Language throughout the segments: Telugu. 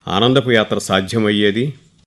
ఆనందపు యాత్ర సాధ్యమయ్యేది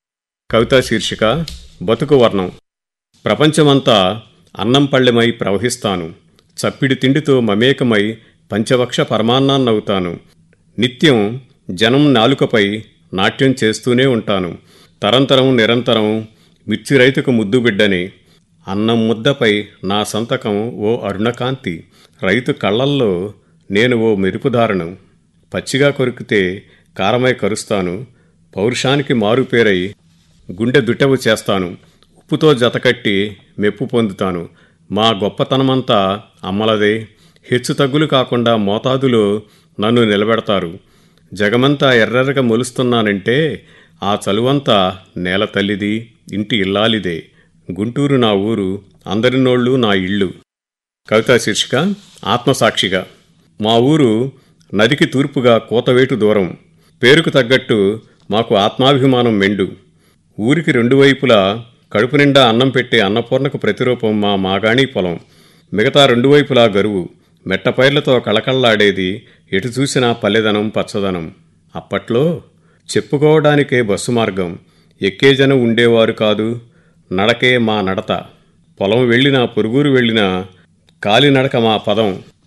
కవితా శీర్షిక బతుకు వర్ణం ప్రపంచమంతా అన్నం పళ్ళెమై ప్రవహిస్తాను చప్పిడి తిండితో మమేకమై పంచవక్ష పరమాన్నాన్నవుతాను నిత్యం జనం నాలుకపై నాట్యం చేస్తూనే ఉంటాను తరంతరం నిరంతరం మిర్చి రైతుకు ముద్దు బిడ్డని అన్నం ముద్దపై నా సంతకం ఓ అరుణకాంతి రైతు కళ్ళల్లో నేను ఓ మెరుపుదారణం పచ్చిగా కొరికితే కారమై కరుస్తాను పౌరుషానికి మారుపేరై గుండె దుటెవు చేస్తాను ఉప్పుతో జతకట్టి మెప్పు పొందుతాను మా గొప్పతనమంతా అమ్మలదే హెచ్చుతగ్గులు కాకుండా మోతాదులో నన్ను నిలబెడతారు జగమంతా ఎర్రెర్రగా మొలుస్తున్నానంటే ఆ చలువంతా నేల తల్లిది ఇంటి ఇల్లాలిదే గుంటూరు నా ఊరు అందరి నోళ్ళు నా ఇళ్ళు కవితా శీర్షిక ఆత్మసాక్షిగా మా ఊరు నదికి తూర్పుగా కోతవేటు దూరం పేరుకు తగ్గట్టు మాకు ఆత్మాభిమానం మెండు ఊరికి రెండు వైపులా కడుపు నిండా అన్నం పెట్టే అన్నపూర్ణకు ప్రతిరూపం మా మాగాణి పొలం మిగతా రెండు వైపులా గరువు మెట్టపైర్లతో కళకళలాడేది ఎటు చూసినా పల్లెదనం పచ్చదనం అప్పట్లో చెప్పుకోవడానికే బస్సు మార్గం ఎక్కే జనం ఉండేవారు కాదు నడకే మా నడత పొలం వెళ్ళినా పొరుగురు వెళ్ళినా కాలినడక మా పదం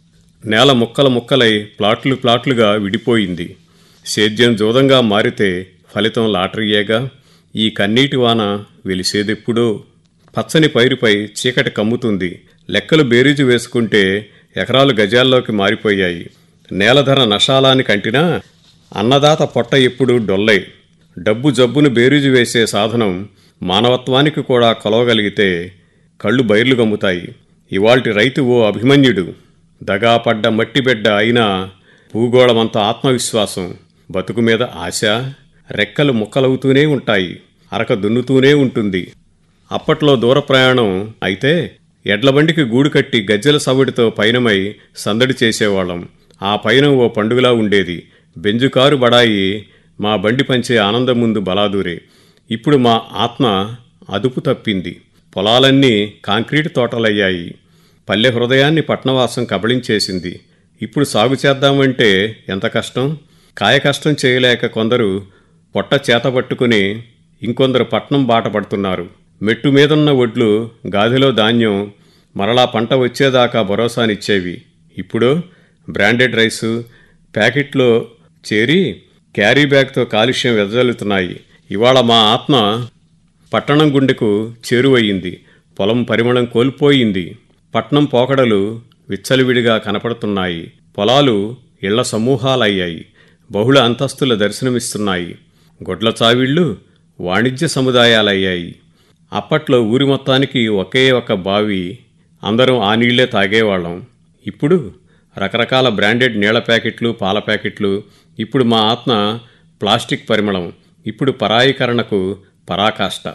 నేల ముక్కల ముక్కలై ప్లాట్లు ప్లాట్లుగా విడిపోయింది సేద్యం జోదంగా మారితే ఫలితం లాటరీయేగా ఈ కన్నీటి వాన వెలిసేదెప్పుడో పచ్చని పైరుపై చీకటి కమ్ముతుంది లెక్కలు బేరీజు వేసుకుంటే ఎకరాలు గజాల్లోకి మారిపోయాయి నేలధర నషాలానికి అంటినా అన్నదాత పొట్ట ఎప్పుడు డొల్లై డబ్బు జబ్బును బేరీజు వేసే సాధనం మానవత్వానికి కూడా కొలవగలిగితే కళ్ళు బైర్లు గమ్ముతాయి ఇవాల్టి రైతు ఓ అభిమన్యుడు దగాపడ్డ మట్టిబిడ్డ అయినా భూగోళమంత ఆత్మవిశ్వాసం బతుకు మీద ఆశ రెక్కలు ముక్కలవుతూనే ఉంటాయి అరక దున్నుతూనే ఉంటుంది అప్పట్లో దూర ప్రయాణం అయితే ఎడ్లబండికి గూడు కట్టి గజ్జెల సవ్వడితో పయనమై సందడి చేసేవాళ్ళం ఆ పయనం ఓ పండుగలా ఉండేది బెంజుకారు బడాయి మా బండి పంచే ఆనందం ముందు బలాదూరే ఇప్పుడు మా ఆత్మ అదుపు తప్పింది పొలాలన్నీ కాంక్రీట్ తోటలయ్యాయి పల్లె హృదయాన్ని పట్నవాసం కబళించేసింది ఇప్పుడు సాగు చేద్దామంటే ఎంత కష్టం కాయ కష్టం చేయలేక కొందరు పొట్ట చేతపట్టుకుని ఇంకొందరు పట్నం బాట పడుతున్నారు మెట్టు మీదున్న ఒడ్లు గాదిలో ధాన్యం మరలా పంట వచ్చేదాకా భరోసానిచ్చేవి ఇప్పుడు బ్రాండెడ్ రైసు ప్యాకెట్లో చేరి క్యారీ బ్యాగ్తో కాలుష్యం వెదజల్లుతున్నాయి ఇవాళ మా ఆత్మ పట్టణం గుండెకు చేరువయ్యింది పొలం పరిమళం కోల్పోయింది పట్నం పోకడలు విచ్చలివిడిగా కనపడుతున్నాయి పొలాలు ఇళ్ల సమూహాలయ్యాయి బహుళ అంతస్తుల దర్శనమిస్తున్నాయి గొడ్ల చావిళ్ళు వాణిజ్య సముదాయాలయ్యాయి అప్పట్లో ఊరి మొత్తానికి ఒకే ఒక బావి అందరం ఆ నీళ్లే తాగేవాళ్ళం ఇప్పుడు రకరకాల బ్రాండెడ్ నీళ్ల ప్యాకెట్లు పాల ప్యాకెట్లు ఇప్పుడు మా ఆత్మ ప్లాస్టిక్ పరిమళం ఇప్పుడు పరాయీకరణకు పరాకాష్ట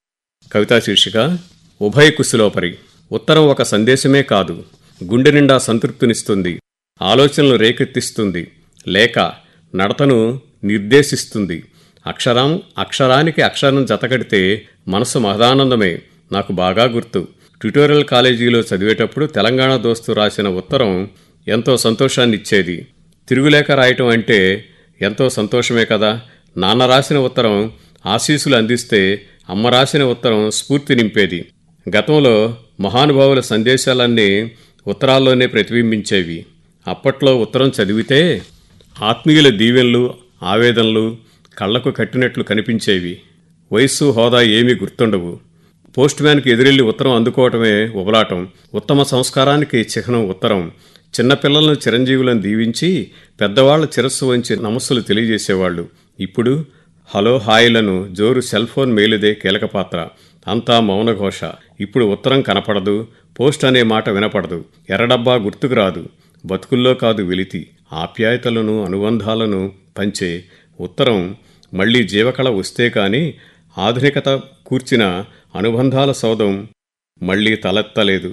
కవితా శీర్షిక ఉభయ కుశలోపరి ఉత్తరం ఒక సందేశమే కాదు గుండె నిండా సంతృప్తినిస్తుంది ఆలోచనలు రేకెత్తిస్తుంది లేక నడతను నిర్దేశిస్తుంది అక్షరం అక్షరానికి అక్షరం జతకడితే మనసు మహదానందమే నాకు బాగా గుర్తు ట్యుటోరియల్ కాలేజీలో చదివేటప్పుడు తెలంగాణ దోస్తు రాసిన ఉత్తరం ఎంతో సంతోషాన్నిచ్చేది తిరుగులేక రాయటం అంటే ఎంతో సంతోషమే కదా నాన్న రాసిన ఉత్తరం ఆశీస్సులు అందిస్తే అమ్మ రాసిన ఉత్తరం స్ఫూర్తి నింపేది గతంలో మహానుభావుల సందేశాలన్నీ ఉత్తరాల్లోనే ప్రతిబింబించేవి అప్పట్లో ఉత్తరం చదివితే ఆత్మీయుల దీవెనలు ఆవేదనలు కళ్లకు కట్టినట్లు కనిపించేవి వయస్సు హోదా ఏమీ గుర్తుండవు పోస్ట్ మ్యాన్కి ఎదురెళ్లి ఉత్తరం అందుకోవటమే ఉబలాటం ఉత్తమ సంస్కారానికి చిహ్నం ఉత్తరం చిన్నపిల్లలను చిరంజీవులను దీవించి పెద్దవాళ్ల చిరస్సు వంచి నమస్సులు తెలియజేసేవాళ్లు ఇప్పుడు హలో హాయ్లను జోరు సెల్ ఫోన్ మేలుదే కీలక పాత్ర అంతా మౌనఘోష ఇప్పుడు ఉత్తరం కనపడదు పోస్ట్ అనే మాట వినపడదు ఎర్రడబ్బా గుర్తుకు రాదు బతుకుల్లో కాదు వెలితి ఆప్యాయతలను అనుబంధాలను పంచే ఉత్తరం మళ్లీ జీవకళ వస్తే కాని ఆధునికత కూర్చిన అనుబంధాల సౌధం మళ్లీ తలెత్తలేదు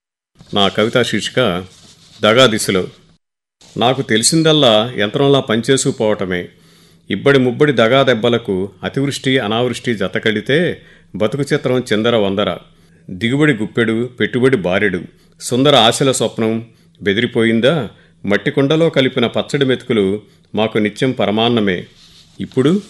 నా కవితా శీర్షిక దగా దిశలో నాకు తెలిసిందల్లా యంత్రంలా పనిచేసుకుపోవటమే ఇబ్బడి ముబ్బడి దగా దెబ్బలకు అతివృష్టి అనావృష్టి జతకడితే బతుకు చిత్రం చిందర వందర దిగుబడి గుప్పెడు పెట్టుబడి బారెడు సుందర ఆశల స్వప్నం బెదిరిపోయిందా మట్టి కుండలో కలిపిన పచ్చడి మెతుకులు మాకు నిత్యం పరమాన్నమే ఇప్పుడు